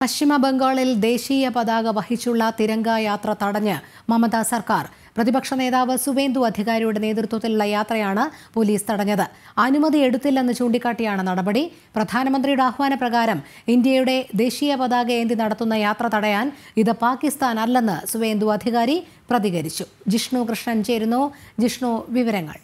പശ്ചിമ ബംഗാളിൽ ദേശീയ പതാക വഹിച്ചുള്ള തിരങ്ക യാത്ര തടഞ്ഞ് മമതാ സർക്കാർ പ്രതിപക്ഷ നേതാവ് സുവേന്ദു അധികാരിയുടെ നേതൃത്വത്തിലുള്ള യാത്രയാണ് പോലീസ് തടഞ്ഞത് അനുമതി എടുത്തില്ലെന്ന് ചൂണ്ടിക്കാട്ടിയാണ് നടപടി പ്രധാനമന്ത്രിയുടെ ആഹ്വാനപ്രകാരം ഇന്ത്യയുടെ ദേശീയ പതാക ഏന്തി നടത്തുന്ന യാത്ര തടയാൻ ഇത് പാകിസ്ഥാൻ അല്ലെന്ന് സുവേന്ദു അധികാരി പ്രതികരിച്ചു ജിഷ്ണു കൃഷ്ണൻ ചേരുന്നു ജിഷ്ണു വിവരങ്ങൾ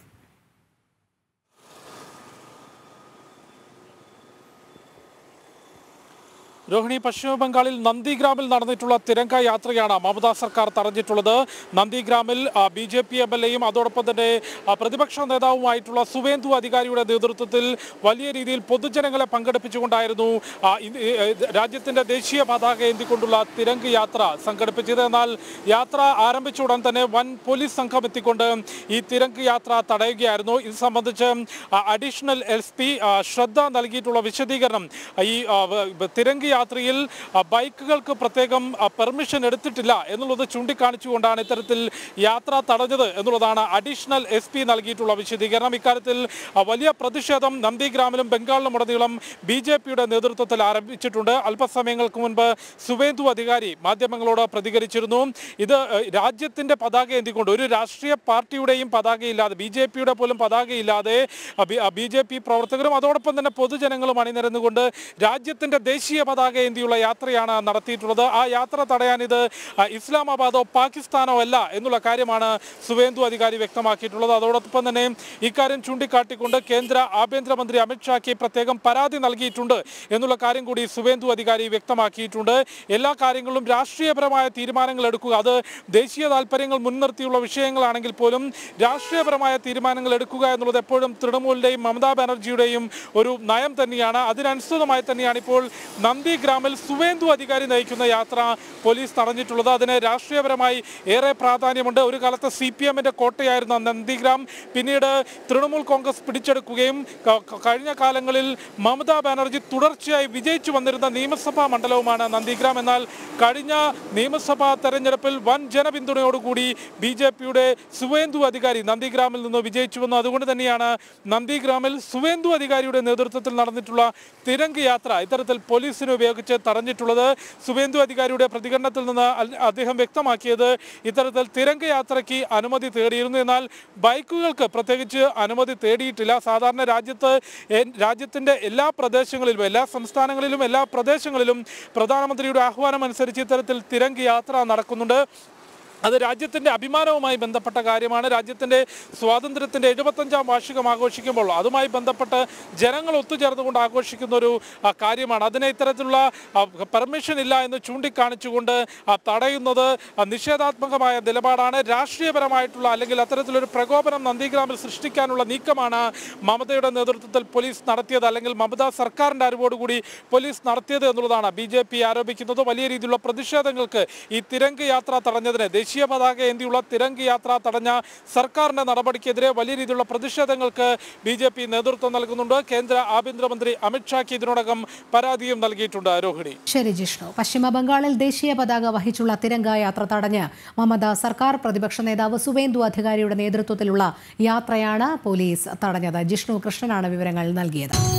രോഹിണി പശ്ചിമ ബംഗാളിൽ നന്ദിഗ്രാമിൽ നടന്നിട്ടുള്ള തിരങ്ക യാത്രയാണ് മമതാ സർക്കാർ തടഞ്ഞിട്ടുള്ളത് നന്ദിഗ്രാമിൽ B J P M L എയും അതോടൊപ്പം തന്നെ ആ, പ്രതിപക്ഷ നേതാവുമായിട്ടുള്ള സുവേന്ദു അധികാരിയുടെ നേതൃത്വത്തിൽ വലിയ രീതിയിൽ പൊതുജനങ്ങളെ പങ്കെടുപ്പിച്ചുകൊണ്ടായിരുന്നു ആ, ഇ- ഇ- രാജ്യത്തിന്റെ ദേശീയ പതാക ഏന്തിക്കൊണ്ടുള്ള തിരങ്ക് യാത്ര സംഘടിപ്പിച്ചത് എന്നാൽ യാത്ര ആരംഭിച്ച ഉടൻ തന്നെ വൻ പോലീസ് സംഘം എത്തിക്കൊണ്ട് ഈ തിരങ്ക് യാത്ര തടയുകയായിരുന്നു ഇത് സംബന്ധിച്ച് അഡീഷണൽ എസ് പി ശ്രദ്ധ നൽകിയിട്ടുള്ള വിശദീകരണം ഈ ആ, വ- വ- തിരങ്ക് യാത്രയിൽ ആ, ബൈക്കുകൾക്ക് പ്രത്യേകം ആ, പെർമിഷൻ എടുത്തിട്ടില്ല എന്നുള്ളത് ചൂണ്ടിക്കാണിച്ചുകൊണ്ടാണ് ഇത്തരത്തിൽ യാത്ര തടഞ്ഞത് എന്നുള്ളതാണ് അഡീഷണൽ എസ് പി നൽകിയിട്ടുള്ള വിശദീകരണം ഇക്കാര്യത്തിൽ ആ, വലിയ പ്രതിഷേധം നന്ദിഗ്രാമിലും ബംഗാളിലും ഉടനീളം ബി ജെ പിയുടെ നേതൃത്വത്തിൽ ആരംഭിച്ചിട്ടുണ്ട് അല്പസമയങ്ങൾക്ക് മുൻപ് സുവേന്ദു അധികാരി മാധ്യമങ്ങളോട് പ്രതികരിച്ചിരുന്നു ഇത് ഏഹ്, രാജ്യത്തിന്റെ പതാക എന്തിക്കൊണ്ട് ഒരു രാഷ്ട്രീയ പാർട്ടിയുടെയും പതാകയില്ലാതെ ബി ജെ പിയുടെ പോലും പതാകയില്ലാതെ ബി ജെ പി പ്രവർത്തകരും അതോടൊപ്പം തന്നെ പൊതുജനങ്ങളും അണിനിരന്നുകൊണ്ട് രാജ്യത്തിന്റെ ദേശീയ പതാക ഏന്തിയുള്ള യാത്രയാണ് നടത്തിയിട്ടുള്ളത് ആ യാത്ര തടയാൻ ഇത് ആ, ഇസ്ലാമാബാദോ പാകിസ്ഥാനോ അല്ല എന്നുള്ള കാര്യമാണ് സുവേന്ദു അധികാരി വ്യക്തമാക്കിയിട്ടുള്ളത് അതോടൊപ്പം തന്നെ ഇക്കാര്യം ചൂണ്ടിക്കാട്ടിക്കൊണ്ട് കേന്ദ്ര ആഭ്യന്തരമന്ത്രി അമിത്ഷാക്ക് പ്രത്യേകം പരാതി നൽകിയിട്ടുണ്ട് എന്നുള്ള കാര്യം കൂടി സുവേന്ദു അധികാരി വ്യക്തമാക്കിയിട്ടുണ്ട് എല്ലാ കാര്യങ്ങളിലും രാഷ്ട്രീയപരമായ തീരുമാനങ്ങൾ എടുക്കുക അത് ദേശീയ താല്പര്യങ്ങൾ മുൻനിർത്തിയുള്ള വിഷയങ്ങളാണെങ്കിൽ പോലും രാഷ്ട്രീയപരമായ തീരുമാനങ്ങൾ എടുക്കുക എന്നുള്ളത് എപ്പോഴും തൃണമൂലിന്റെയും മമതാ ബാനർജിയുടെയും ഒരു നയം തന്നെയാണ് അതിനനുസൃതമായി തന്നെയാണ് ഇപ്പോൾ നന്ദിഗ്രാമിൽ സുവേന്ദു അധികാരി നയിക്കുന്ന യാത്ര പോലീസ് തടഞ്ഞിട്ടുള്ളത് അതിന് രാഷ്ട്രീയപരമായി ഏറെ പ്രാധാന്യമുണ്ട് ഒരു കാലത്ത് സി പി എമ്മിന്റെ കോട്ടയായിരുന്ന നന്ദിഗ്രാം പിന്നീട് തൃണമൂൽ കോൺഗ്രസ് പിടിച്ചെടുക്കുകയും ക- ക- കഴിഞ്ഞ കാലങ്ങളിൽ മമതാ ബാനർജി തുടർച്ചയായി വിജയിച്ചു വന്നിരുന്ന നിയമസഭാ മണ്ഡലവുമാണ് നന്ദിഗ്രാം എന്നാൽ കഴിഞ്ഞ നിയമസഭാ തെരഞ്ഞെടുപ്പിൽ വൻ ജനപിന്തുണയോടുകൂടി ബി ജെ പിയുടെ സുവേന്ദു അധികാരി നന്ദിഗ്രാമിൽ നിന്ന് വിജയിച്ചു വന്നു അതുകൊണ്ട് തന്നെയാണ് നന്ദിഗ്രാമിൽ സുവേന്ദു അധികാരിയുടെ നേതൃത്വത്തിൽ നടന്നിട്ടുള്ള തിരങ്ക് യാത്ര ഇത്തരത്തിൽ പോലീസിനെ ഉപയോഗിച്ച് തടഞ്ഞിട്ടുള്ളത് സുവേന്ദു അധികാരിയുടെ പ്രതികരണത്തിൽ നിന്ന് അൽ- അദ്ദേഹം വ്യക്തമാക്കിയത് ഇത്തരത്തിൽ തിരങ്ക് യാത്രയ്ക്ക് അനുമതി തേടിയിരുന്നു എന്നാൽ ബൈക്കുകൾക്ക് പ്രത്യേകിച്ച് അനുമതി തേടിയിട്ടില്ല സാധാരണ രാജ്യത്ത് എ- രാജ്യത്തിന്റെ എല്ലാ പ്രദേശങ്ങളിലും എല്ലാ സംസ്ഥാനങ്ങളിലും എല്ലാ പ്രദേശങ്ങളിലും പ്രധാനമന്ത്രിയുടെ ആഹ്വാനം അനുസരിച്ച് ഇത്തരത്തിൽ തിരങ്ക് യാത്ര നടക്കുന്നുണ്ട് അത് രാജ്യത്തിന്റെ അഭിമാനവുമായി ബന്ധപ്പെട്ട കാര്യമാണ് രാജ്യത്തിന്റെ സ്വാതന്ത്ര്യത്തിന്റെ എഴുപത്തഞ്ചാം വാർഷികം ആഘോഷിക്കുമ്പോൾ അതുമായി ബന്ധപ്പെട്ട് ജനങ്ങൾ ഒത്തുചേർന്നുകൊണ്ട് ആഘോഷിക്കുന്ന ഒരു ആ, കാര്യമാണ് അതിനെ ഇത്തരത്തിലുള്ള പെർമിഷൻ ഇല്ല എന്ന് ചൂണ്ടിക്കാണിച്ചുകൊണ്ട് ആ, തടയുന്നത് ആ, നിഷേധാത്മകമായ നിലപാടാണ് രാഷ്ട്രീയപരമായിട്ടുള്ള അല്ലെങ്കിൽ അത്തരത്തിലൊരു പ്രകോപനം നന്ദിഗ്രാമിൽ സൃഷ്ടിക്കാനുള്ള നീക്കമാണ് മമതയുടെ നേതൃത്വത്തിൽ പോലീസ് നടത്തിയത് അല്ലെങ്കിൽ മമത സർക്കാരിന്റെ അറിവോടുകൂടി പോലീസ് നടത്തിയത് എന്നുള്ളതാണ് ബി ജെ പി ആരോപിക്കുന്നത് വലിയ രീതിയിലുള്ള പ്രതിഷേധങ്ങൾക്ക് ഈ തിരങ്ക് യാത്ര തടഞ്ഞതിന് ദേശീയ പതാക ഏന്തിയുള്ള തിരങ്ക് യാത്ര തടഞ്ഞ സർക്കാരിന്റെ നടപടിക്കെതിരെ വലിയ രീതിയിലുള്ള പ്രതിഷേധങ്ങൾക്ക് ബി ജെ പി നേതൃത്വം നൽകുന്നുണ്ട് കേന്ദ്ര ആഭ്യന്തരമന്ത്രി അമിത്ഷാക്ക് ഇതിനോടകം പരാതിയും നൽകിയിട്ടുണ്ട് രോഹിണി ശരി ജിഷ്ണു പശ്ചിമ ബംഗാളിൽ ദേശീയ പതാക വഹിച്ചുള്ള തിരങ്ക യാത്ര തടഞ്ഞ് മമത സർക്കാർ പ്രതിപക്ഷ നേതാവ് സുവേന്ദു അധികാരിയുടെ നേതൃത്വത്തിലുള്ള യാത്രയാണ് പോലീസ് തടഞ്ഞത് ജിഷ്ണു കൃഷ്ണനാണ് വിവരങ്ങൾ നൽകിയത്